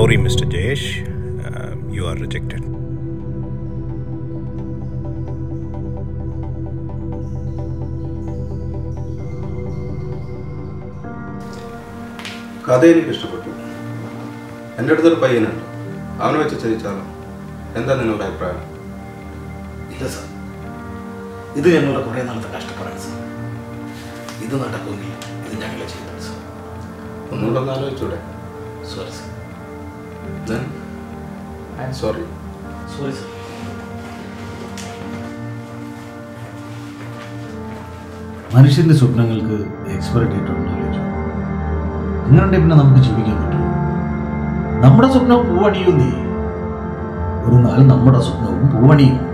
sorry, Mr. Jayesh. Uh, you are rejected. കഥ എനിക്ക് ഇഷ്ടപ്പെട്ടു എൻ്റെ അടുത്തൊരു പയ്യനുണ്ട് അവനെ വെച്ച് ചെയ്യിച്ചാലോ എന്താ നിങ്ങളുടെ അഭിപ്രായം ഇല്ല സാർ ഇത് ഞങ്ങളുടെ കുറേ നാളത്തെ കഷ്ടപ്പാടാണ് സാർ ഇത് നടക്കുമെങ്കിൽ ഇത് ഞങ്ങളെ ചെയ്തത് സാർ ഒന്നുകൂടെ ഒന്ന് ആലോചിച്ചൂടെ sorry sir Then, I'm sorry. Sorry sir മനുഷ്യന്റെ സ്വപ്നങ്ങൾക്ക് എക്സ്പയറി ഡേറ്റ് ഉണ്ടെന്ന് ആലോചിച്ചു അങ്ങനെ പിന്നെ നമുക്ക് ജീവിക്കാൻ പറ്റും നമ്മുടെ സ്വപ്നം പൂവണിയുന്നേ ഒരു നാൾ നമ്മുടെ സ്വപ്നവും പൂവണിയും